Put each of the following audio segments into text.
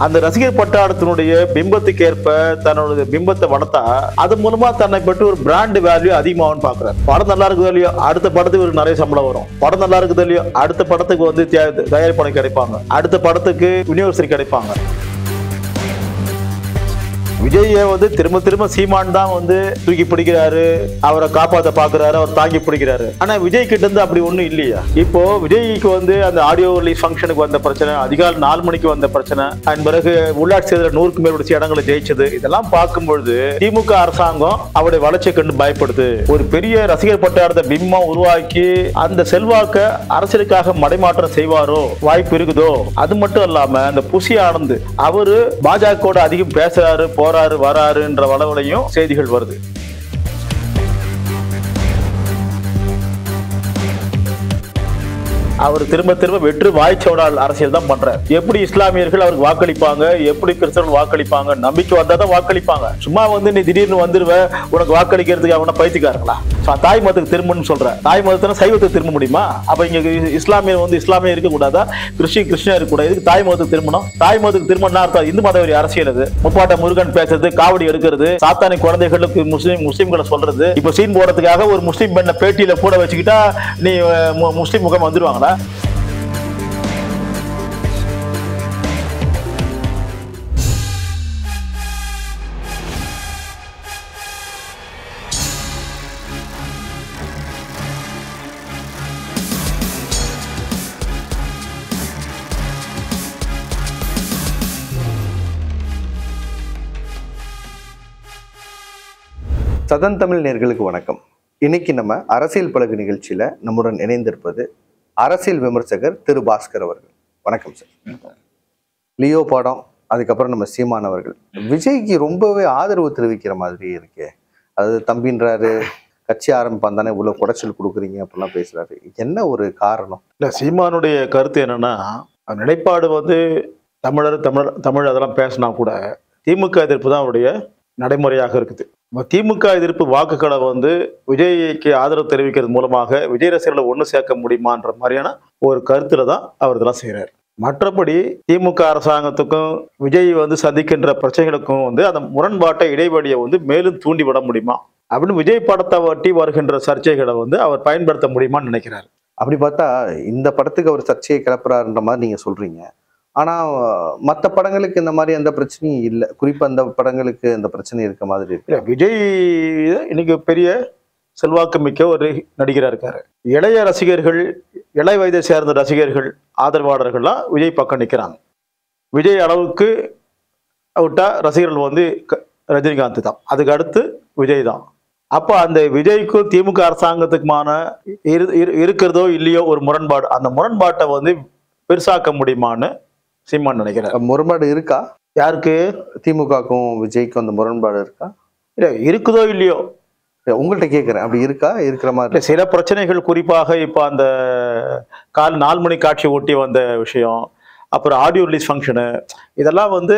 அந்த ரசிகர் பட்டாளத்தினுடைய பிம்பத்துக்கு ஏற்ப தன்னோட பிம்பத்தை வளர்த்தா அது மூலமா தன்னை பற்றி ஒரு பிராண்ட் வேல்யூ அதிகமாகும் பாக்குறாரு படம் நல்லா இருக்குதோ இல்லையோ அடுத்த படத்துக்கு ஒரு நிறைய சம்பளம் வரும் படம் நல்லா இருக்குதோ இல்லையோ அடுத்த படத்துக்கு வந்து தயா- தயாரிப்பாளர் கிடைப்பாங்க அடுத்த படத்துக்கு யூனிவர்சிட்டி கிடைப்பாங்க விஜயை வந்து திரும்ப திரும்ப சீமான் தான் வந்து தூக்கி பிடிக்கிறாரு அவரை காப்பாத்த பாக்குறாரு அவர் தாங்கி பிடிக்கிறாரு ஆனா விஜய் கிட்ட இருந்து அப்படி ஒண்ணும் இல்லையா இப்போ விஜய்க்கு வந்து அந்த ஆடியோ ரிலீஸ் ஃபங்க்ஷனுக்கு வந்த பிரச்சனை அதிகாலை நாலு மணிக்கு வந்த பிரச்சனை அதன் பிறகு உள்ளாட்சி தேர்தலில் நூறுக்கு மேற்பட்ட இடங்களை ஜெயிச்சது இதெல்லாம் பார்க்கும்பொழுது திமுக அரசாங்கம் அவருடைய வளர்ச்சியை கண்டு பயப்படுது ஒரு பெரிய ரசிகர் பட்டாளத்தை பிம்பம் உருவாக்கி அந்த செல்வாக்க அரசியலுக்காக மடைமாற்றம் செய்வாரோ வாய்ப்பு இருக்குதோ அது மட்டும் இல்லாம அந்த புசி ஆனந்த் அவரு பாஜக அதிகம் பேசுறாரு போறாரு வராருன்ற வளவலையும் செய்திகள் வருது அவர் திரும்ப திரும்ப வெற்று வாய்ச்சவடால் அரசியல் தான் பண்றாரு எப்படி இஸ்லாமியர்கள் அவருக்கு வாக்களிப்பாங்க எப்படி கிறிஸ்தவர்கள் வாக்களிப்பாங்க நம்பிக்கை வந்தா தான் வாக்களிப்பாங்க சும்மா வந்து நீ திடீர்னு வந்துருவ உனக்கு வாக்களிக்கிறதுக்கு அவன பைத்தியக்காரங்களா சா- தாய் மதத்துக்கு திரும்பணும்னு சொல்ற தாய் மதத்தின சைவத்துக்கு திரும்ப முடியுமா அப்ப இங்க இ- இஸ்லாமியர் வந்து இஸ்லாமியர் இருக்க கூடாதா கிறிஸ்டின் கிறிஸ்டியா இருக்க கூடாது இதுக்கு தாய் மதத்துக்கு திரும்பணும் தாய் மதத்துக்கு திரும்பணும் அர்த்தம் இந்து மத ஒரு அரசியல் அது முப்பாட்ட முருகன் பேசுறது காவடி எடுக்கிறது சாத்தானி குழந்தைகளுக்கு முஸ்லீம் முஸ்லீம்களை சொல்றது இப்ப சீன் போடுறதுக்காக ஒரு முஸ்லீம் பெண்ணை பேட்டியில கூட வச்சுக்கிட்டா நீ அஹ், மு- முஸ்லீம் முகம் வந்துருவாங்களா சதன் தமிழ் நேர்களுக்கு வணக்கம் இன்னைக்கு நம்ம அரசியல் பழகு நிகழ்ச்சியில நம்முடன் இணைந்திருப்பது அரசியல் விமர்சகர் திரு பாஸ்கர் அவர்கள் வணக்கம் சார் லியோ படம் அதுக்கப்புறம் நம்ம சீமான் அவர்கள் விஜய்க்கு ரொம்பவே ஆதரவு தெரிவிக்கிற மாதிரி இருக்கே அதாவது தம்பின்றாரு கட்சி ஆரம்பிப்பான் தானே இவ்வளவு குடைச்சல் கொடுக்குறீங்க அப்படிலாம் பேசுறாரு என்ன ஒரு காரணம் இல்ல சீமானுடைய கருத்து என்னன்னா அவர் நிலைப்பாடு வந்து தமிழர் தமிழ் தமிழ் அதெல்லாம் பேசினா கூட திமுக எதிர்ப்பு தான் அவருடைய நடைமுறையாக இருக்குது இப்ப திமுக எதிர்ப்பு வாக்குகளை வந்து விஜய்க்கு ஆதரவு தெரிவிக்கிறது மூலமாக விஜய் ரசிகர்களை ஒன்று சேர்க்க முடியுமான்ற மாதிரியான ஒரு கருத்துல தான் அவர் இதெல்லாம் செய்கிறார் மற்றபடி திமுக அரசாங்கத்துக்கும் விஜய் வந்து சந்திக்கின்ற பிரச்சனைகளுக்கும் வந்து அந்த முரண்பாட்டை இடைவெளியை வந்து மேலும் தூண்டி விட முடியுமா அப்படின்னு விஜய் படத்தை வட்டி வருகின்ற சர்ச்சைகளை வந்து அவர் பயன்படுத்த முடியுமான்னு நினைக்கிறார் அப்படி பார்த்தா இந்த படத்துக்கு அவர் சர்ச்சையை கிளப்புறாருன்ற மாதிரி நீங்க சொல்றீங்க ஆனா மற்ற படங்களுக்கு இந்த மாதிரி எந்த பிரச்சனையும் இல்லை குறிப்பா அந்த படங்களுக்கு இந்த பிரச்சனை இருக்க மாதிரி இருக்கு இல்ல விஜய் இன்னைக்கு பெரிய செல்வாக்கு மிக்க ஒரு நடிகரா இருக்காரு இளைய ரசிகர்கள் இளைய வயதை சேர்ந்த ரசிகர்கள் ஆதரவாளர்கள்லாம் விஜய் பக்கம் நிக்கிறாங்க விஜய் அளவுக்கு விட்டா ரசிகர்கள் வந்து க- ரஜினிகாந்த் தான் அதுக்கு அடுத்து விஜய் தான் அப்போ அந்த விஜய்க்கும் திமுக அரசாங்கத்துக்குமான இரு- இரு- இருக்கிறதோ இல்லையோ ஒரு முரண்பாடு அந்த முரண்பாட்டை வந்து பெருசாக்க முடியுமான்னு சீமான் நினைக்கிறார் முரண்பாடு இருக்கா யாருக்கு திமுகக்கும் விஜய்க்கும் அந்த முரண்பாடு இருக்கா இல்ல இருக்குதோ இல்லையோ இல்ல, உங்கள்ட்ட கேக்குறேன் அப்படி இருக்கா இருக்கிற மாதிரி இல்ல சில பிரச்சனைகள் குறிப்பாக இப்போ அந்த கால் நாலு மணி காட்சி ஒட்டி வந்த விஷயம் அப்புறம் ஆடியோ ரிலீஸ் ஃபங்க்ஷனு இதெல்லாம் வந்து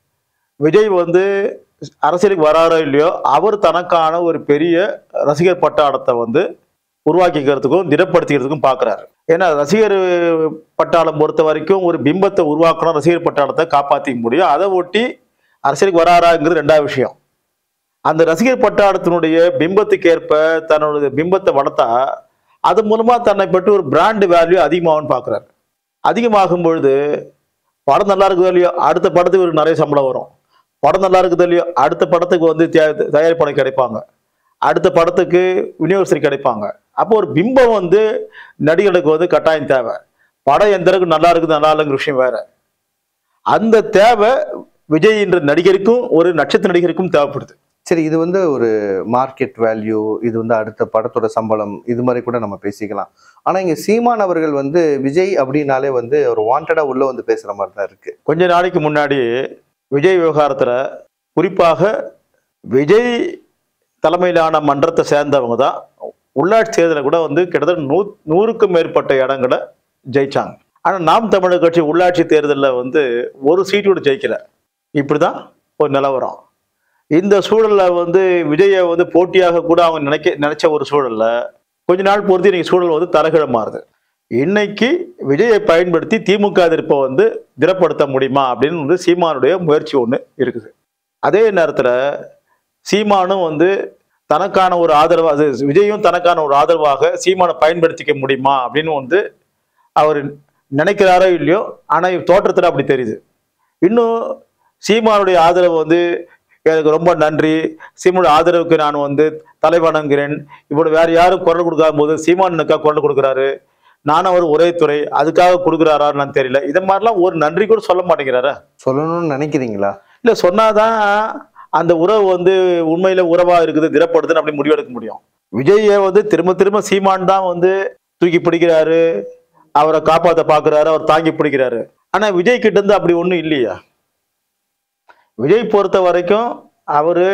விஜய் வந்து அரசியலுக்கு வராரோ இல்லையோ அவர் தனக்கான ஒரு பெரிய ரசிகர் பட்டாளத்தை வந்து உருவாக்கிக்கிறதுக்கும் திடப்படுத்திக்கிறதுக்கும் பார்க்குறாரு ஏன்னா ரசிகர் பட்டாளம் பொறுத்த வரைக்கும் ஒரு பிம்பத்தை உருவாக்கணும் ரசிகர் பட்டாளத்தை காப்பாற்றிக்க முடியும் அதை ஒட்டி அரசியலுக்கு வராராங்கிறது ரெண்டாவது விஷயம் அந்த ரசிகர் பட்டாளத்தினுடைய பிம்பத்துக்கு ஏற்ப தன்னோட பிம்பத்தை வளர்த்தா அது மூலமா தன்னை பற்றி ஒரு பிராண்ட் வேல்யூ அதிகமாகும்னு பார்க்குறாரு அதிகமாகும் பொழுது படம் நல்லா இருக்குதோ இல்லையோ அடுத்த படத்துக்கு ஒரு நிறைய சம்பளம் வரும் படம் நல்லா இருக்குதோ இல்லையோ அடுத்த படத்துக்கு வந்து தயா- தயாரிப்பாளர் கிடைப்பாங்க அடுத்த படத்துக்கு யூனிவர்சிட்டி கிடைப்பாங்க அப்போ ஒரு பிம்பம் வந்து நடிகர்களுக்கு வந்து கட்டாயம் தேவை படம் எந்த அளவுக்கு நல்லா இருக்குது நல்லா இல்லைங்கிற விஷயம் வேற அந்த தேவை விஜய் என்ற நடிகருக்கும் ஒரு நட்சத்திர நடிகருக்கும் தேவைப்படுது சரி இது வந்து ஒரு மார்க்கெட் வேல்யூ இது வந்து அடுத்த படத்தோட சம்பளம் இது மாதிரி கூட நம்ம பேசிக்கலாம் ஆனா இங்க சீமான் அவர்கள் வந்து விஜய் அப்படின்னாலே வந்து ஒரு வாண்டடா உள்ள வந்து பேசுற மாதிரி தான் இருக்கு கொஞ்ச நாளைக்கு முன்னாடி விஜய் விவகாரத்துல குறிப்பாக விஜய் தலைமையிலான மன்றத்தை சேர்ந்தவங்க தான் உள்ளாட்சி தேர்தலில் கூட வந்து கிட்டத்தட்ட நூ நூறுக்கும் மேற்பட்ட இடங்களை ஜெயிச்சாங்க ஆனா நாம் தமிழர் கட்சி உள்ளாட்சி தேர்தலில் வந்து ஒரு சீட்டு கூட ஜெயிக்கல இப்படிதான் ஒரு நிலவரம் இந்த சூழல்ல வந்து விஜயை வந்து போட்டியாக கூட அவங்க நினைக்க நினைச்ச ஒரு சூழல்ல கொஞ்ச நாள் பொறுத்து இன்னைக்கு சூழல் வந்து தலைகிழ மாறுது இன்னைக்கு விஜயை பயன்படுத்தி திமுக எதிர்ப்பை வந்து திடப்படுத்த முடியுமா அப்படின்னு வந்து சீமானுடைய முயற்சி ஒன்று இருக்குது அதே நேரத்தில் சீமானும் வந்து தனக்கான ஒரு ஆதரவு அது விஜயும் தனக்கான ஒரு ஆதரவாக சீமானை பயன்படுத்திக்க முடியுமா அப்படின்னு வந்து அவர் நினைக்கிறாரோ இல்லையோ ஆனால் தோற்றத்தில் அப்படி தெரியுது இன்னும் சீமானுடைய ஆதரவு வந்து எனக்கு ரொம்ப நன்றி சீமானுடைய ஆதரவுக்கு நான் வந்து தலை வணங்குகிறேன் இப்படி வேற யாரும் குரல் கொடுக்காத போது சீமானுக்கா குரல் கொடுக்குறாரு நானும் அவர் ஒரே துறை அதுக்காக கொடுக்குறாரான்னு தெரியல இது மாதிரிலாம் ஒரு நன்றி கூட சொல்ல மாட்டேங்கிறாரா சொல்லணும்னு நினைக்கிறீங்களா இல்ல சொன்னாதான் அந்த உறவு வந்து உண்மையில உறவா இருக்குது திடப்படுதுன்னு அப்படி முடிவெடுக்க முடியும் விஜயை வந்து திரும்ப திரும்ப சீமான் தான் வந்து தூக்கி பிடிக்கிறாரு அவரை காப்பாத்த பாக்குறாரு அவர் தாங்கி பிடிக்கிறாரு ஆனா விஜய் கிட்ட இருந்து அப்படி ஒண்ணும் இல்லையா விஜய் பொறுத்த வரைக்கும் அவரு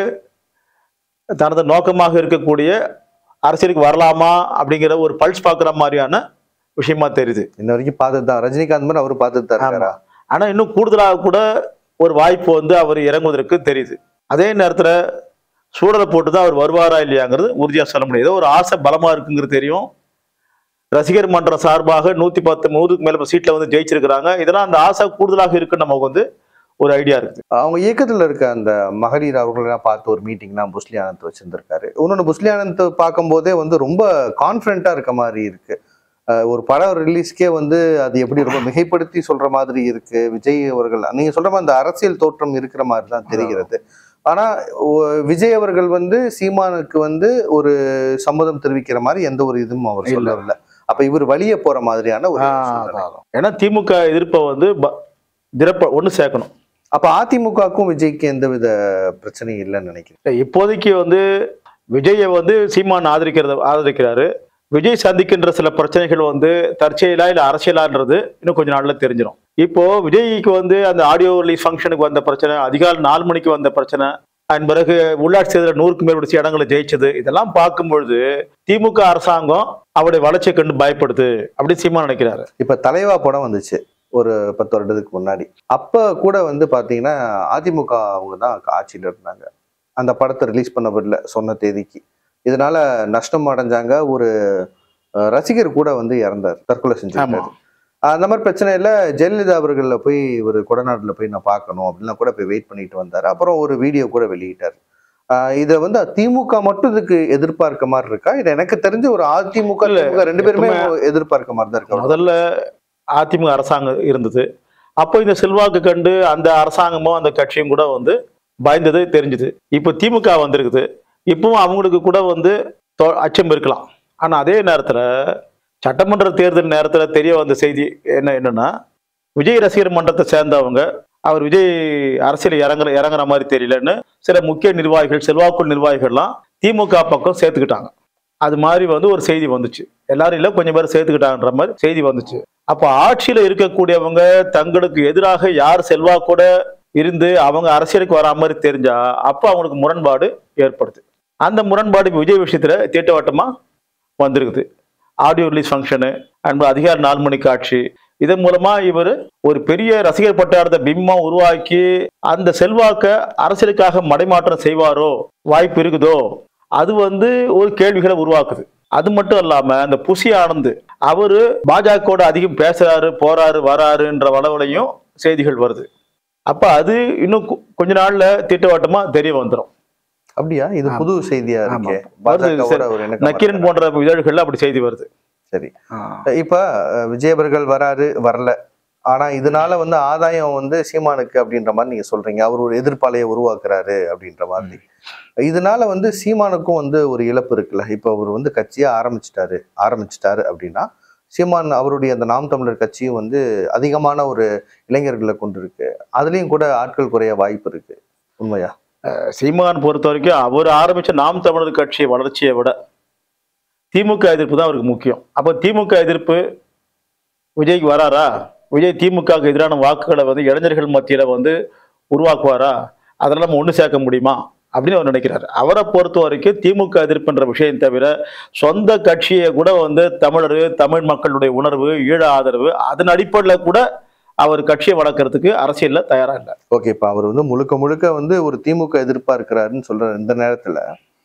தனது நோக்கமாக இருக்கக்கூடிய அரசியலுக்கு வரலாமா அப்படிங்கிற ஒரு பல்ஸ் பார்க்குற மாதிரியான விஷயமா தெரியுது இன்ன வரைக்கும் பார்த்துட்டு தான் ரஜினிகாந்த் மாதிரி அவரு பார்த்துட்டு தான் இருக்காரா ஆனா இன்னும் கூடுதலாக கூட ஒரு வாய்ப்பு வந்து அவர் இறங்குவதற்கு தெரியுது அதே நேரத்துல சூழலை போட்டு தான் அவர் வருவாரா இல்லையாங்கிறது உறுதியா சொல்ல முடியாது ஏதோ ஒரு ஆசை பலமா இருக்குங்கிறது தெரியும் ரசிகர் மன்றம் சார்பாக நூத்தி பத்து நூறுக்கு மேல சீட்ல வந்து ஜெயிச்சிருக்கிறாங்க இதெல்லாம் அந்த ஆசை கூடுதலாக இருக்குன்னு நமக்கு வந்து ஒரு ஐடியா இருக்குது அவங்க இயக்கத்துல இருக்க அந்த மகளிர் அவர்களெல்லாம் பார்த்து ஒரு மீட்டிங்லாம் புஸ்லி ஆனந்த் வச்சிருந்திருக்காரு இன்னொன்று புஸ்லி ஆனந்த் பார்க்கும்போதே வந்து ரொம்ப கான்ஃபிடென்ட்டா இருக்க மாதிரி இருக்கு அஹ் ஒரு படம் ரிலீஸ்க்கே வந்து அது எப்படி ரொம்ப மிகைப்படுத்தி சொல்ற மாதிரி இருக்கு விஜய் அவர்கள் நீங்க சொல்ற மாதிரி அந்த அரசியல் தோற்றம் இருக்கிற மாதிரி தான் தெரிகிறது ஆனா ஒ- விஜய் அவர்கள் வந்து சீமானுக்கு வந்து ஒரு சம்மதம் தெரிவிக்கிற மாதிரி எந்த ஒரு இதுவும் அவர் இல்ல. சொல்லவில்லை அப்ப இவர் வழியே போற மாதிரியான ஒரு ஆஹ் சூழ்நிலை. அதான், அதான். ஏன்னா திமுக எதிர்ப்பை வந்து ப- திறப்ப ஒண்ணு சேர்க்கணும் அப்ப அதிமுகவுக்கும் விஜய்க்கு எந்தவித பிரச்சனையும் இல்லைன்னு நினைக்கிறேன் இல்ல, இப்போதைக்கு வந்து விஜயை வந்து சீமான் ஆதரிக்கிறத ஆதரிக்கிறாரு விஜய் சந்திக்கின்ற சில பிரச்சனைகள் வந்து தற்செயலா இல்ல அரசியலான்றது இன்னும் கொஞ்ச நாள்ல தெரிஞ்சிடும் இப்போ விஜய்க்கு வந்து அந்த ஆடியோ ரிலீஸ் ஃபங்க்ஷனுக்கு வந்த பிரச்சனை அதிகாலை நாலு மணிக்கு வந்த பிரச்சனை அதன் பிறகு உள்ளாட்சி தேர்தலில் நூறுக்கு மேற்பட்ட இடங்களை ஜெயிச்சது இதெல்லாம் பார்க்கும்பொழுது திமுக அரசாங்கம் அவருடைய வளர்ச்சியை கண்டு பயப்படுது அப்படி சீமான் நினைக்கிறாரு இப்ப தலைவா படம் வந்துச்சு ஒரு பத்து வருடத்துக்கு முன்னாடி அப்ப கூட வந்து பாத்தீங்கன்னா அதிமுக அவங்க தான் ஆட்சியில இருந்தாங்க அந்த படத்தை ரிலீஸ் பண்ண வரல சொன்ன தேதிக்கு இதனால நஷ்டம் அடைஞ்சாங்க ஒரு அஹ், ரசிகர் கூட வந்து இறந்தார் தற்கொலை ஆமா செஞ்சுட்டாரு அந்த மாதிரி பிரச்சனையில ஜெயலலிதா அவர்கள போய் ஒரு கொடநாடுல போய் நான் பார்க்கணும் அப்படின்லாம் கூட போய் வெயிட் பண்ணிட்டு வந்தாரு அப்புறம் ஒரு வீடியோ கூட வெளியிட்டார் ஆஹ் இதை வந்து திமுக மட்டும் இதுக்கு எதிர்பார்க்க மாதிரி இருக்கா இது எனக்கு தெரிஞ்சு ஒரு அதிமுக இல்ல, திமுக ரெண்டு பேருமே எப்பவுமே- எதிர்பார்க்க மாதிரி தான் இருக்கு முதல்ல அதிமுக அரசாங்கம் இருந்தது அப்போ இந்த செல்வாக்கு கண்டு அந்த அரசாங்கமும் அந்த கட்சியும் கூட வந்து பயந்தது தெரிஞ்சுது இப்போ திமுக வந்திருக்குது இப்பவும் அவங்களுக்கு கூட வந்து தொ- அச்சம் இருக்கலாம் ஆனா அதே நேரத்துல சட்டமன்ற தேர்தல் நேரத்துல தெரிய வந்த செய்தி என்ன என்னன்னா விஜய் ரசிகர் மன்றத்தை சேர்ந்தவங்க அவர் விஜய் அரசியல் இறங்குற இறங்குற மாதிரி தெரியலன்னு சில முக்கிய நிர்வாகிகள் செல்வாக்குள் நிர்வாகிகள்லாம் திமுக பக்கம் சேர்த்துக்கிட்டாங்க அது மாதிரி வந்து ஒரு செய்தி வந்துச்சு எல்லாரும் இல்ல கொஞ்சம் பேர் சேர்த்துக்கிட்டாங்கன்ற மாதிரி செய்தி வந்துச்சு அப்ப ஆட்சியில இருக்கக்கூடியவங்க தங்களுக்கு எதிராக யார் செல்வாக்கூட இருந்து அவங்க அரசியலுக்கு வரா மாதிரி தெரிஞ்சா அப்ப அவங்களுக்கு முரண்பாடு ஏற்படுது அந்த முரண்பாடு இப்ப விஜய் விஷயத்துல திட்டவட்டமா வந்திருக்குது ஆடியோ ரிலீஸ் ஃபங்க்ஷனு அன்பு அதிகார நாலு மணி காட்சி இதன் மூலமா இவர் ஒரு பெரிய ரசிகர் பட்டாரத்தை பிம்பம் உருவாக்கி அந்த செல்வாக்க அரசியலுக்காக மடைமாற்றம் செய்வாரோ வாய்ப்பு இருக்குதோ அது வந்து ஒரு கேள்விகளை உருவாக்குது அது மட்டும் இல்லாம அந்த புசி ஆனந்த் அவரு பாஜகவோட அதிகம் பேசுறாரு போறாரு வராருன்ற வளவுலையும் செய்திகள் வருது அப்ப அது இன்னும் கொ- கொஞ்ச நாள்ல திட்டவட்டமா தெரிய வந்துடும் அப்படியா இது ஆமா. புது செய்தியா ஆமா. இருக்கே வருது, பாஜகவோட சரி. ஒரு இணக்கம் நக்கீரன் இருக்கா? போன்ற இதழ்கள்ல அப்படி செய்தி வருது சரி இப்ப அஹ், விஜய் அவர்கள் வராரு வரல ஆனா இதனால வந்து ஆதாயம் வந்து சீமானுக்கு அப்படின்ற மாதிரி நீங்க சொல்றீங்க அவர் ஒரு எதிர்ப்பாளைய உருவாக்குறாரு அப்படின்ற மாதிரி இதனால வந்து சீமானுக்கும் வந்து ஒரு இழப்பு இருக்குல்ல இப்ப அவர் வந்து கட்சியை ஆரம்பிச்சிட்டாரு ஆரம்பிச்சிட்டாரு அப்படின்னா சீமான் அவருடைய அந்த நாம் தமிழர் கட்சியும் வந்து அதிகமான ஒரு இளைஞர்களை கொண்டு இருக்கு அதுலயும் கூட ஆட்கள் குறைய வாய்ப்பு இருக்கு உண்மையா சீமான் பொறுத்த வரைக்கும் அவர் ஆரம்பிச்ச நாம் தமிழர் கட்சி வளர்ச்சியை விட திமுக எதிர்ப்பு தான் அவருக்கு முக்கியம் அப்போ திமுக எதிர்ப்பு விஜய்க்கு வராரா விஜய் திமுகவுக்கு எதிரான வாக்குகளை வந்து இளைஞர்கள் மத்தியில வந்து உருவாக்குவாரா அதெல்லாம் நம்ம ஒன்று சேர்க்க முடியுமா அப்படின்னு அவர் நினைக்கிறாரு அவரை பொறுத்த வரைக்கும் திமுக எதிர்ப்புன்ற விஷயம் தவிர சொந்த கட்சியை கூட வந்து தமிழர் தமிழ் மக்களுடைய உணர்வு ஈழ ஆதரவு அதன் அடிப்படையில் கூட அவர் கட்சியை வளர்க்கறதுக்கு அரசியல்ல தயாரா இல்லை ஓகே இப்ப அவர் வந்து முழுக்க முழுக்க வந்து ஒரு திமுக எதிர்ப்பா இருக்கிறாருன்னு சொல்ற இந்த நேரத்துல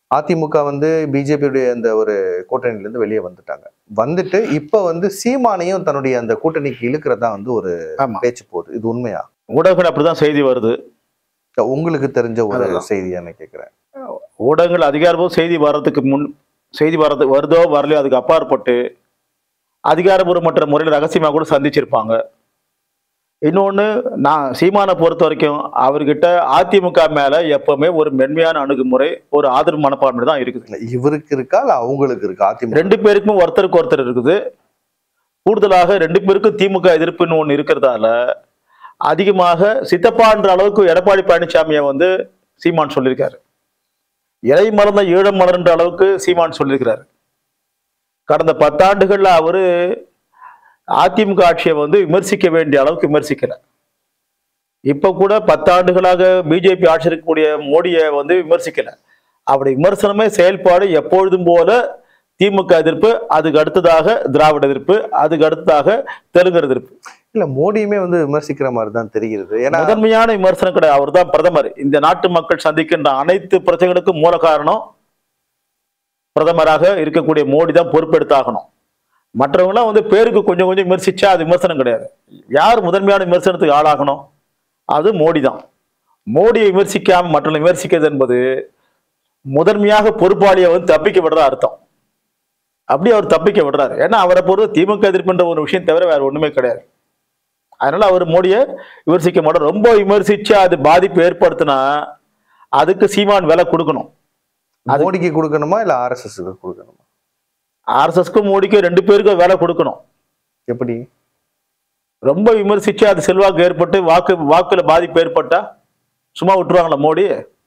அதிமுக வந்து பிஜேபியுடைய அந்த ஒரு கூட்டணியிலேருந்து வெளியே வந்துட்டாங்க வந்துட்டு இப்ப வந்து சீமானையும் தன்னுடைய அந்த கூட்டணிக்கு இழுக்கிறதா வந்து ஒரு ஆமா பேச்சு போகுது இது உண்மையா ஊடகங்கள் அப்படிதான் செய்தி வருது உங்களுக்கு தெரிஞ்ச ஒரு அதுதான். செய்தியா நான் கேட்கிறேன் ஊடகங்கள் அதிகாரப்பூர்வ செய்தி வர்றதுக்கு முன் செய்தி வர்றது வருதோ வரலையோ அதுக்கு அப்பாற்பட்டு அதிகாரபூர்வமற்ற முறையில் ரகசியமாக கூட சந்திச்சிருப்பாங்க இன்னொன்று நான் சீமானை பொறுத்த வரைக்கும் அவர்கிட்ட அதிமுக மேல எப்பவுமே ஒரு மென்மையான அணுகுமுறை ஒரு ஆதரவு மனப்பான்மை தான் இருக்குது இல்ல, இவருக்கு இருக்கா இல்ல அவங்களுக்கு இருக்கா அதிமுக ரெண்டு பேருக்கும் ஒருத்தருக்கு ஒருத்தர் இருக்குது கூடுதலாக ரெண்டு பேருக்கும் திமுக எதிர்ப்புன்னு ஒன்று இருக்கிறதால அதிகமாக சித்தப்பான்ற அளவுக்கு எடப்பாடி பழனிசாமியை வந்து சீமான் சொல்லியிருக்காரு இலை மலர்ந்த ஈழம் மலர்ன்ற அளவுக்கு சீமான் சொல்லியிருக்கிறாரு கடந்த பத்தாண்டுகள்ல அவரு அதிமுக ஆட்சியை வந்து விமர்சிக்க வேண்டிய அளவுக்கு விமர்சிக்கல இப்ப கூட பத்தாண்டுகளாக பிஜேபி ஆட்சி இருக்கக்கூடிய மோடியை வந்து விமர்சிக்கல அப்படி விமர்சனமே செயல்பாடு எப்பொழுதும் போல திமுக எதிர்ப்பு அதுக்கு அடுத்ததாக திராவிட எதிர்ப்பு அதுக்கு அடுத்ததாக தெலுங்கர் எதிர்ப்பு இல்ல மோடியுமே வந்து விமர்சிக்கிற மாதிரி தான் தெரிகிறது ஏன்னா முதன்மையான விமர்சனம் கிடையாது அவர் தான் பிரதமர் இந்த நாட்டு மக்கள் சந்திக்கின்ற அனைத்து பிரச்சனைகளுக்கும் மூல காரணம் பிரதமராக இருக்கக்கூடிய மோடி தான் பொறுப்பெடுத்தாகணும் மற்றவங்களாம் வந்து பேருக்கு கொஞ்சம் கொஞ்சம் விமர்சிச்சா அது விமர்சனம் கிடையாது யார் முதன்மையான விமர்சனத்துக்கு ஆளாகணும் அது மோடி தான் மோடியை விமர்சிக்காம மற்றவங்களை விமர்சிக்கிறது என்பது முதன்மையாக பொறுப்பாளியை வந்து தப்பிக்க விடுற அர்த்தம் அப்படி அவர் தப்பிக்க விடுறாரு ஏன்னா அவரை பொறுத்த திமுக எதிர்ப்புன்ற ஒரு விஷயம் தவிர வேற ஒண்ணுமே கிடையாது அதனால அவர் மோடியை விமர்சிக்க மாட்டார் ரொம்ப விமர்சிச்சு அது பாதிப்பு ஏற்படுத்தினா அதுக்கு சீமான் விலை கொடுக்கணும் அது- மோடிக்கு கொடுக்கணுமா இல்ல ஆர்எஸ்எஸ் கொடுக்கணுமா ஆர்எஸ்எஸ்க்கும் மோடிக்கும் ரெண்டு பேருக்கும் விலை கொடுக்கணும் எப்படி ரொம்ப விமர்சிச்சு அது செல்வாக்கு ஏற்பட்டு வாக்கு வாக்குல பாதிப்பு ஏற்பட்டா சும்மா விட்டுருவாங்களா மோடி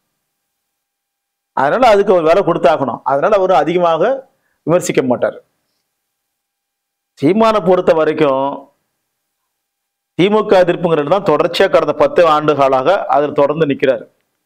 அதனால அதுக்கு ஒரு விலை கொடுத்தாகணும் அதனால அவர் அதிகமாக விமர்சிக்க மாட்டார் சீமானை பொறுத்த வரைக்கும் திமுக எதிர்ப்புங்கிறது தான் தொடர்ச்சியா கடந்த பத்து ஆண்டு காலாக அதில் தொடர்ந்து நிக்கிறார்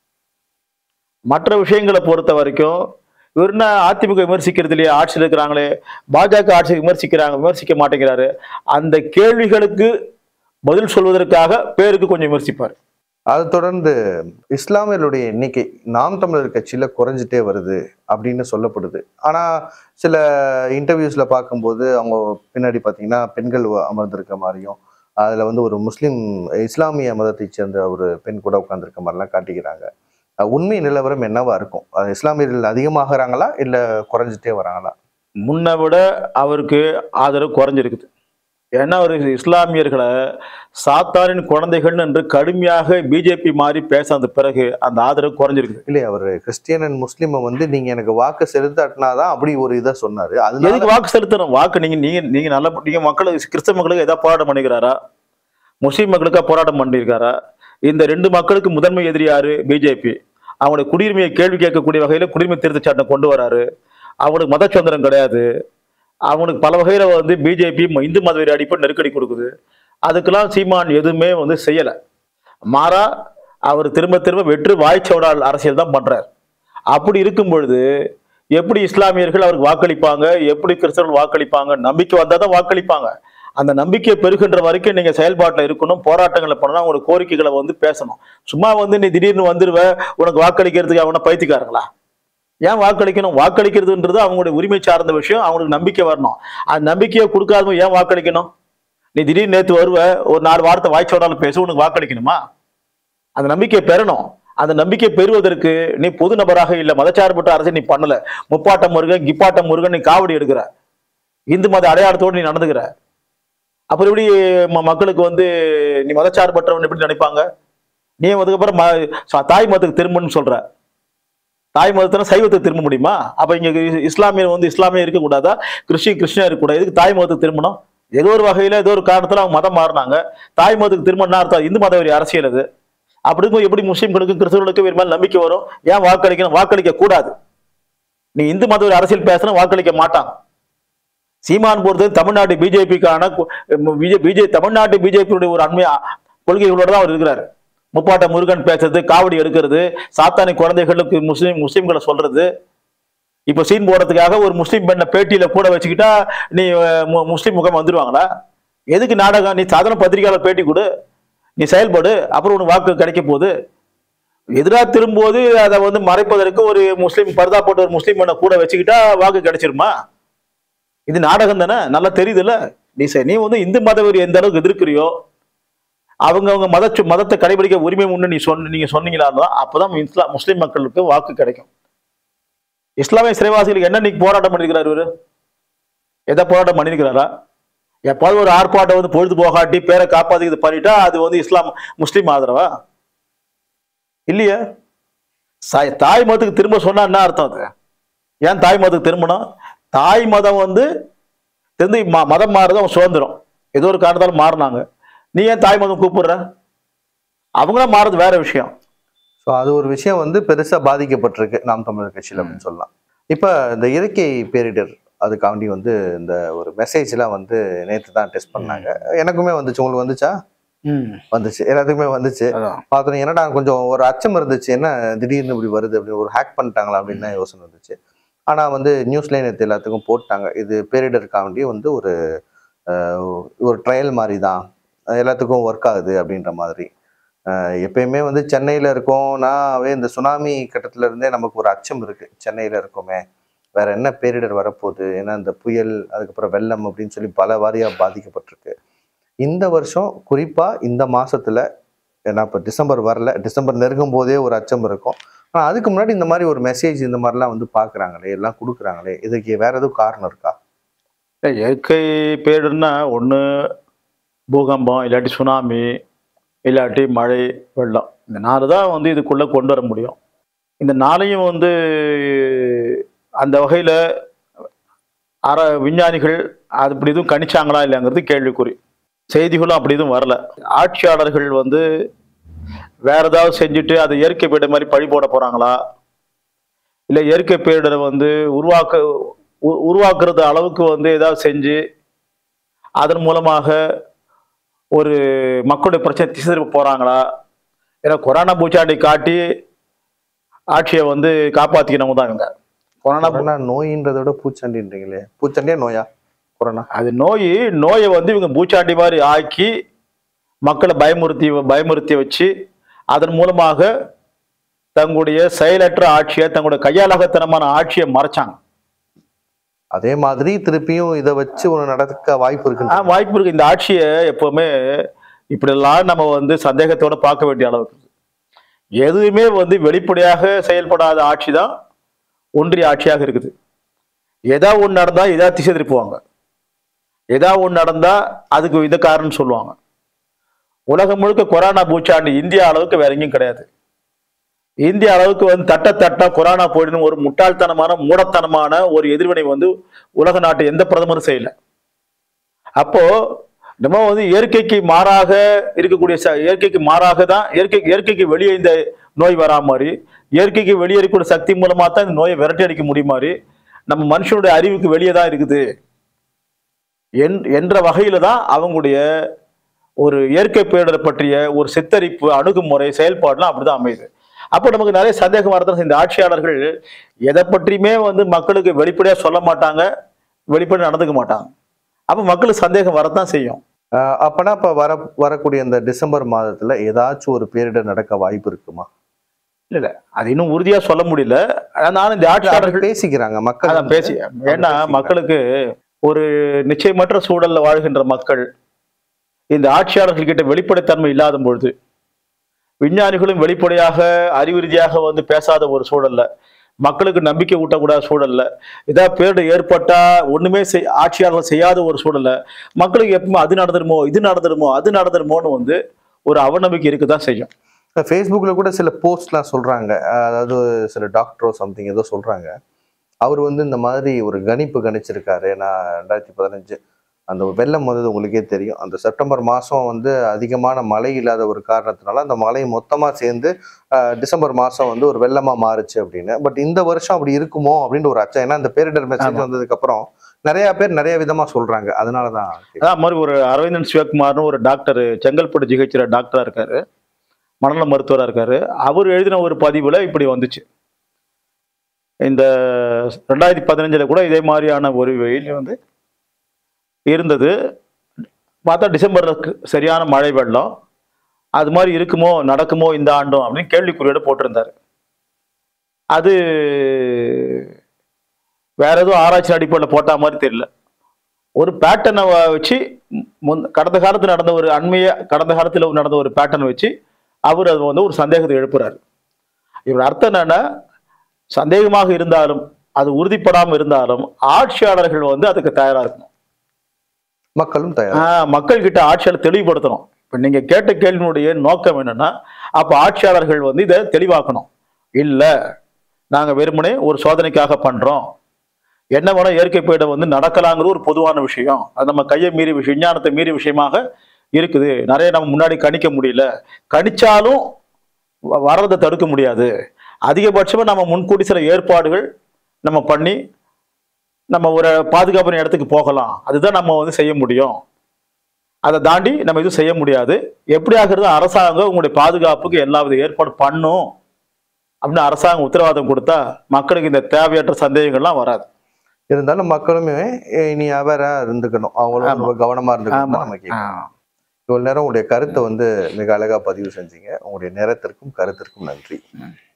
மற்ற விஷயங்களை பொறுத்த வரைக்கும் இவர் என்ன அதிமுக விமர்சிக்கிறது இல்லையா ஆட்சியில் இருக்கிறாங்களே பாஜக ஆட்சியை விமர்சிக்கிறாங்க விமர்சிக்க மாட்டேங்கிறாரு அந்த கேள்விகளுக்கு பதில் சொல்வதற்காக பேருக்கு கொஞ்சம் விமர்சிப்பார் அதை தொடர்ந்து இஸ்லாமியர்களுடைய எண்ணிக்கை நாம் தமிழர் கட்சியில குறைஞ்சிட்டே வருது அப்படின்னு சொல்லப்படுது ஆனா சில இன்டர்வியூஸ்ல பார்க்கும்போது அவங்க பின்னாடி பார்த்தீங்கன்னா பெண்கள் வ- அமர்ந்திருக்க மாதிரியும் அதுல வந்து ஒரு முஸ்லிம் இஸ்லாமிய மதத்தை சேர்ந்த ஒரு பெண் கூட உட்கார்ந்திருக்க மாதிரிலாம் காட்டிக்கிறாங்க அஹ் உண்மை நிலவரம் என்னவா இருக்கும் அது இஸ்லாமியர்கள் அதிகமாகறாங்களா இல்ல குறைஞ்சிட்டே வராங்களா முன்னை விட அவருக்கு ஆதரவு குறைஞ்சிருக்குது ஏன்னா அவர் இஸ்லாமியர்களை சாத்தானின் குழந்தைகள் என்று கடுமையாக பிஜேபி மாதிரி பேசாத பிறகு அந்த ஆதரவு குறைஞ்சிருக்குது இல்லையா அவர் கிறிஸ்டியன் அண்ட் முஸ்லீமை வந்து நீங்க எனக்கு வாக்கு செலுத்தாட்டினாதான் அப்படி ஒரு இதை சொன்னாரு அதனால எதுக்கு வாக்கு செலுத்தணும் வாக்கு நீங்க நீங்க நீங்க நல்ல நீங்க மக்களுக்கு கிறிஸ்தவ மக்களுக்கு ஏதாவது போராட்டம் பண்ணிக்கிறாரா முஸ்லீம் மக்களுக்கா போராட்டம் பண்ணியிருக்காரா இந்த ரெண்டு மக்களுக்கு முதன்மை எதிரி யாரு பிஜேபி அவங்களுடைய குடியுரிமையை கேள்வி கேட்கக்கூடிய வகையில குடியுரிமை திருத்த சட்டம் கொண்டு வராரு அவங்களுக்கு மத சுதந்திரம் கிடையாது அவங்களுக்கு பல வகையில வந்து பிஜேபி இந்து மத வெறி அடிப்படை நெருக்கடி கொடுக்குது அதுக்கெல்லாம் சீமான் எதுவுமே வந்து செய்யல மாறா அவர் திரும்ப திரும்ப வெற்று வாய்ச்சவடால் அரசியல் தான் பண்றார் அப்படி இருக்கும் பொழுது எப்படி இஸ்லாமியர்கள் அவருக்கு வாக்களிப்பாங்க எப்படி கிறிஸ்தவர்கள் வாக்களிப்பாங்க நம்பிக்கை வந்தால் தான் வாக்களிப்பாங்க அந்த நம்பிக்கை பெருகின்ற வரைக்கும் நீங்க செயல்பாட்டில் இருக்கணும் போராட்டங்களை பண்ணணும் உங்களோட கோரிக்கைகளை வந்து பேசணும் சும்மா வந்து நீ திடீர்னு வந்துருவ உனக்கு வாக்களிக்கிறதுக்கு அவனை பைத்தியக்காரங்களா ஏன் வாக்களிக்கணும் வாக்களிக்கிறதுன்றது அவங்களுடைய உரிமை சார்ந்த விஷயம் அவங்களுக்கு நம்பிக்கை வரணும் அந்த நம்பிக்கையை கொடுக்காதவங்க ஏன் வாக்களிக்கணும் நீ திடீர்னு நேற்று வருவ ஒரு நாலு வார்த்தை வாய்ச்சோடாலும் பேச உனக்கு வாக்களிக்கணுமா அந்த நம்பிக்கையை பெறணும் அந்த நம்பிக்கை பெறுவதற்கு நீ பொது நபராக இல்லை மதச்சார்பற்ற அரசு நீ பண்ணல முப்பாட்டம் முருகன் கிப்பாட்டம் முருகன் நீ காவடி எடுக்கிற இந்து மத அடையாளத்தோடு நீ நடந்துக்கிற அப்புறம் எப்படி ம- மக்களுக்கு வந்து நீ மதச்சார்பற்றவன் எப்படி நினைப்பாங்க நீ அதுக்கப்புறம் ம- ச- தாய் மதத்துக்கு திரும்பணும்னு சொல்ற தாய் மதத்துல சைவத்துக்கு திரும்ப முடியுமா அப்ப இங்க இ- இஸ்லாமியர் வந்து இஸ்லாமியம் இருக்கக்கூடாதா கிறிஸ்டின் கிறிஸ்டினா இருக்கக்கூடாது எதுக்கு தாய் மதத்துக்கு திரும்பணும் ஏதோ ஒரு வகையில ஏதோ ஒரு காரணத்துல அவங்க மதம் மாறினாங்க தாய் மதத்துக்கு திரும்பணும்னா அர்த்தம் இந்து மத வெறி அரசியல் அது அப்படி இருக்கும் எப்படி முஸ்லீம்களுக்கும் கிறிஸ்தவர்களுக்கும் இவர் மேல நம்பிக்கை வரும் ஏன் வாக்களிக்கணும் வாக்களிக்க கூடாது நீ இந்து மத வெறி அரசியல் பேசினா வாக்களிக்க மாட்டான் சீமான் பொறுத்து தமிழ்நாட்டு பிஜேபிக்கான பிஜே தமிழ்நாட்டு பிஜேபியுடைய ஒரு அண்மை கொள்கைகளோட தான் அவர் இருக்கிறாரு முப்பாட்ட முருகன் பேசுறது காவடி எடுக்கிறது சாத்தானி குழந்தைகளுக்கு முஸ்லீம் முஸ்லீம்களை சொல்றது இப்ப சீன் போடுறதுக்காக ஒரு முஸ்லீம் பெண்ணை பேட்டியில கூட வச்சுக்கிட்டா நீ அஹ், மு- முஸ்லீம் முகம் வந்துருவாங்களா எதுக்கு நாடகம் நீ சாதாரண பத்திரிகையாளர் பேட்டி கொடு நீ செயல்படு அப்புறம் உனக்கு வாக்கு கிடைக்க போகுது எதிராக திரும்பும்போது அதை வந்து மறைப்பதற்கு ஒரு முஸ்லீம் பர்தா போட்ட ஒரு முஸ்லீம் பண்ண கூட வச்சுக்கிட்டா வாக்கு கிடைச்சிருமா இது நாடகம் தானே நல்லா தெரியுதுல்ல நீ சரி, நீ வந்து இந்து மதவெறி எந்த அளவுக்கு எதிர்க்கிறியோ அவங்க அவங்க மத மதத்தை கடைபிடிக்க உரிமை உண்டு நீ சொன்ன நீங்க சொன்னீங்களா தான் அப்பதான் இஸ்லாம் முஸ்லீம் மக்களுக்கு வாக்கு கிடைக்கும் இஸ்லாமிய சிறைவாசிகளுக்கு என்ன நீங்க போராட்டம் பண்ணிருக்கிறார் இவரு எதை போராட்டம் பண்ணிருக்கிறாரா எப்பாவது ஒரு ஆர்ப்பாட்டம் வந்து பொழுது போகாட்டி பேரை காப்பாத்திக்கிறது பண்ணிட்டா அது வந்து இஸ்லாம் முஸ்லீம் ஆதரவா இல்லையா சாய்- தாய் மதத்துக்கு திரும்ப சொன்னா என்ன அர்த்தம் அது ஏன் தாய் மதத்துக்கு திரும்பணும் தாய் மதம் வந்து தெரிந்து ம- மதம் மாறுறது அவன் சுதந்திரம் ஏதோ ஒரு காரணத்தால மாறினாங்க நீ ஏன் தாய் மதம் கூப்பிடுற அவங்களாம் மாறுறது வேற விஷயம் ஸோ அது ஒரு விஷயம் வந்து பெருசா பாதிக்கப்பட்டிருக்கு நாம் தமிழர் கட்சியில் அப்படின்னு சொல்லலாம் இப்போ இந்த இயற்கை பேரிடர் அதுக்காண்டி வந்து இந்த ஒரு மெசேஜ்லாம் வந்து நேற்று தான் டெஸ்ட் பண்ணாங்க எனக்குமே வந்துச்சு உங்களுக்கு வந்துச்சா வந்துச்சு எல்லாத்துக்குமே வந்துச்சு அதான் பார்த்தோம் என்னடா கொஞ்சம் ஒரு அச்சம் இருந்துச்சு என்ன திடீர்னு இப்படி வருது அப்படி ஒரு ஹேக் பண்ணிட்டாங்களா அப்படின்னு தான் யோசனை இருந்துச்சு ஆனா வந்து நியூஸ்ல நேற்று எல்லாத்துக்கும் போட்டாங்க இது பேரிடருக்காண்டி வந்து ஒரு அஹ், ஒரு ட்ரையல் மாதிரி தான் எல்லாத்துக்கும் ஒர்க் ஆகுது அப்படின்ற மாதிரி அஹ், எப்பயுமே வந்து சென்னையில இருக்கோம்னாவே இந்த சுனாமி கட்டத்துல இருந்தே நமக்கு ஒரு அச்சம் இருக்கு சென்னையில இருக்கோமே வேற என்ன பேரிடர் வரப்போகுது ஏன்னா இந்த புயல் அதுக்கப்புறம் வெள்ளம் அப்படின்னு சொல்லி பல வாரியா பாதிக்கப்பட்டிருக்கு இந்த வருஷம் குறிப்பா இந்த மாசத்துல ஏன்னா இப்போ டிசம்பர் வரல டிசம்பர் நெருங்கும் போதே ஒரு அச்சம் இருக்கும் ஆனால் அதுக்கு முன்னாடி இந்த மாதிரி ஒரு மெசேஜ் இந்த மாதிரிலாம் வந்து பார்க்குறாங்களே எல்லாம் கொடுக்குறாங்களே இதுக்கு வேற எதுவும் காரணம் இருக்கா இல்ல, இயற்கை பேரிடர்னா ஒன்று பூகம்பம் இல்லாட்டி சுனாமி இல்லாட்டி மழை வெள்ளம் இந்த நாலு தான் வந்து இதுக்குள்ளே கொண்டு வர முடியும் இந்த நாளையும் வந்து அந்த வகையில் அற விஞ்ஞானிகள் அது இப்படி எதுவும் கணிச்சாங்களா இல்லைங்கிறது கேள்விக்குறி செய்திகளும் அப்படி எதுவும் வரல ஆட்சியாளர்கள் வந்து வேற ஏதாவது செஞ்சுட்டு அதை இயற்கை பேரிடர் மாதிரி பழி போட போறாங்களா இல்லை இயற்கை பேரிடரை வந்து உருவாக்க உ- உருவாக்குறது அளவுக்கு வந்து ஏதாவது செஞ்சு அதன் மூலமாக ஒரு மக்களுடைய பிரச்சனை திசை திருப்ப போறாங்களா ஏன்னா கொரோனா பூச்சாண்டி காட்டி ஆட்சியை வந்து காப்பாத்திக்கினவங்க தான் இவங்க கொரோனா பூ- கொரோனா நோயின்றதை விட பூச்சாண்டின்றீங்களே பூச்சாண்டியா நோயா கொரோனா அது நோய் நோயை வந்து இவங்க பூச்சாண்டி மாதிரி ஆக்கி மக்களை பயமுறுத்தி பயமுறுத்தி வச்சு அதன் மூலமாக தங்களுடைய செயலற்ற ஆட்சியை தங்களுடைய கையாளகத்தனமான ஆட்சியை மறைச்சாங்க அதே மாதிரி திருப்பியும் இதை வச்சு ஒரு நடக்க வாய்ப்பு ஆ, இருக்கு வாய்ப்பு இருக்கு இந்த ஆட்சியை எப்பவுமே இப்படியெல்லாம் நம்ம வந்து சந்தேகத்தோட பார்க்க வேண்டிய அளவுக்கு இருக்கு. எதுவுமே வந்து வெளிப்படையாக செயல்படாத ஆட்சி தான் ஒன்றிய ஆட்சியாக இருக்குது ஏதாவது ஒன்று நடந்தா ஏதாவது திசை திருப்புவாங்க ஏதாவது ஒன்று நடந்தா அதுக்கு இது காரணம் சொல்லுவாங்க உலகம் முழுக்க கொரோனா பூச்சாண்டி இந்தியா அளவுக்கு வேற எங்கேயும் கிடையாது இந்திய அளவுக்கு வந்து தட்ட தட்ட கொரோனா போயிடுன்னு ஒரு முட்டாள்தனமான மூடத்தனமான ஒரு எதிர்வினை வந்து உலக நாட்டு எந்த பிரதமரும் செய்யல அப்போ நம்ம வந்து இயற்கைக்கு மாறாக இருக்கக்கூடிய ச- இயற்கைக்கு மாறாக தான் இயற்கை இயற்கைக்கு வெளியே இந்த நோய் வரா மாதிரி இயற்கைக்கு வெளியே இருக்கக்கூடிய சக்தி மூலமா தான் இந்த நோயை விரட்டி அடிக்க முடியும் மாதிரி நம்ம மனுஷனுடைய அறிவுக்கு வெளியே தான் இருக்குது என்- என்ற வகையில தான் அவங்களுடைய ஒரு இயற்கை பேரிடரை பற்றிய ஒரு சித்தரிப்பு அணுகுமுறை செயல்பாடுலாம் அப்படிதான் அமையுது அப்போ நமக்கு நிறைய சந்தேகம் வரதான் இந்த ஆட்சியாளர்கள் எதை பற்றியுமே வந்து மக்களுக்கு வெளிப்படையா சொல்ல மாட்டாங்க வெளிப்படையா நடந்துக்க மாட்டாங்க அப்போ மக்களுக்கு சந்தேகம் வரத்தான் செய்யும் ஆஹ் அப்பனா இப்ப வர வரக்கூடிய இந்த டிசம்பர் மாதத்துல ஏதாச்சும் ஒரு பேரிடர் நடக்க வாய்ப்பு இருக்குமா இல்ல இல்ல அது இன்னும் உறுதியா சொல்ல முடியல ஆனாலும் இந்த ஆட்சியாளர்கள் அப்படி பேசிக்கிறாங்க மக்கள் அதான் வந்து- பேசி ஏன்னா பேசிக்கிறாங்க. மக்களுக்கு ஒரு நிச்சயமற்ற சூழல்ல வாழ்கின்ற மக்கள் இந்த ஆட்சியாளர்கள் கிட்ட வெளிப்படைத்தன்மை இல்லாத பொழுது விஞ்ஞானிகளும் வெளிப்படையாக அறிவு ரீதியாக வந்து பேசாத ஒரு சூழல்ல மக்களுக்கு நம்பிக்கை ஊட்டக்கூடாத சூழல்ல ஏதாவது பேரிடர் ஏற்பட்டா ஒண்ணுமே செய் ஆட்சியாளர்கள் செய்யாத ஒரு சூழல்ல மக்களுக்கு எப்பவுமே அது நடந்துருமோ இது நடந்துருமோ அது நடந்துருமோன்னு வந்து ஒரு அவநம்பிக்கை இருக்குதான் செய்யும் இப்ப ஃபேஸ்புக்ல கூட சில போஸ்ட்லாம் சொல்றாங்க அஹ் அதாவது சில டாக்டரோ சம்திங் ஏதோ சொல்றாங்க அவர் வந்து இந்த மாதிரி ஒரு கணிப்பு கணிச்சிருக்காரு நான் ரெண்டாயிரத்தி பதினஞ்சு அந்த வெள்ளம் வந்தது உங்களுக்கே தெரியும் அந்த செப்டம்பர் மாதம் வந்து அதிகமான மழை இல்லாத ஒரு காரணத்தினால அந்த மழை மொத்தமாக சேர்ந்து அஹ், டிசம்பர் மாதம் வந்து ஒரு வெள்ளமாக மாறுச்சு அப்படின்னு பட் இந்த வருஷம் அப்படி இருக்குமோ அப்படின்னு ஒரு அச்சம் ஏன்னா இந்த பேரிடர் மெசேஜ் ஆமா. வந்ததுக்கு அப்புறம் நிறைய பேர் நிறைய விதமா சொல்றாங்க அதனால தான் அதான் மாதிரி ஒரு அரவிந்தன் சிவகுமார்னு ஒரு டாக்டர் செங்கல்பட்டு ஜிஹெச்சில் டாக்டரா இருக்காரு மனநல மருத்துவரா இருக்காரு அவர் எழுதின ஒரு பதிவுல இப்படி வந்துச்சு இந்த ரெண்டாயிரத்தி பதினஞ்சுல கூட இதே மாதிரியான ஒரு வெயில் வந்து இருந்தது பார்த்தா டிசம்பர்ல கு- சரியான மழை வெள்ளம் அது மாதிரி இருக்குமோ நடக்குமோ இந்த ஆண்டும் அப்படின்னு கேள்விக்குறியோட போட்டிருந்தாரு அது வேற எதுவும் ஆராய்ச்சி அடிப்படையில் போட்ட மாதிரி தெரியல ஒரு பேட்டர்னை வச்சு முன் கடந்த காலத்தில் நடந்த ஒரு அண்மைய கடந்த காலத்தில் நடந்த ஒரு பேட்டர்னை வச்சு அவர் அது வந்து ஒரு சந்தேகத்தை எழுப்புறாரு இவர் அர்த்தம் என்னன்னா சந்தேகமாக இருந்தாலும் அது உறுதிப்படாமல் இருந்தாலும் ஆட்சியாளர்கள் வந்து அதுக்கு தயாரா இருக்கணும் மக்களும் தயார் ஆஹ் மக்கள் கிட்ட ஆட்சியாளர் தெளிவுபடுத்தணும் இப்ப நீங்க கேட்ட கேள்வியினுடைய நோக்கம் என்னன்னா அப்ப ஆட்சியாளர்கள் வந்து இதை தெளிவாக்கணும் இல்ல நாங்க வெறுமனே ஒரு சோதனைக்காக பண்றோம் என்ன வேணா இயற்கை பேடம் வந்து நடக்கலாங்கிற ஒரு பொதுவான விஷயம் அது நம்ம கையை மீறி விஷயம் விஞ்ஞானத்தை மீறி விஷயமாக இருக்குது நிறைய நம்ம முன்னாடி கணிக்க முடியல கணிச்சாலும் வ- வர்றதை தடுக்க முடியாது அதிகபட்சமா நம்ம முன்கூட்டி சில ஏற்பாடுகள் நம்ம பண்ணி நம்ம ஒரு பாதுகாப்பான இடத்துக்கு போகலாம் அதுதான் நம்ம வந்து செய்ய முடியும் அதை தாண்டி நம்ம எதுவும் செய்ய முடியாது எப்படி ஆகிறது அரசாங்கம் உங்களுடைய பாதுகாப்புக்கு எல்லா வித ஏற்பாடு பண்ணும் அப்படின்னு அரசாங்கம் உத்தரவாதம் கொடுத்தா மக்களுக்கு இந்த தேவையற்ற சந்தேகங்கள்லாம் வராது இருந்தாலும் மக்களுமே அஹ், இனி அவரா இருந்துக்கணும் அவங்களும் ஆமா. ரொம்ப கவனமா இருந்துக்கணும் ஆமா. தான் நம்ம கேட்கணும் இவ்வளவு நேரம் உங்களுடைய கருத்தை வந்து மிக அழகா பதிவு செஞ்சீங்க உங்களுடைய நேரத்திற்கும் கருத்திற்கும் நன்றி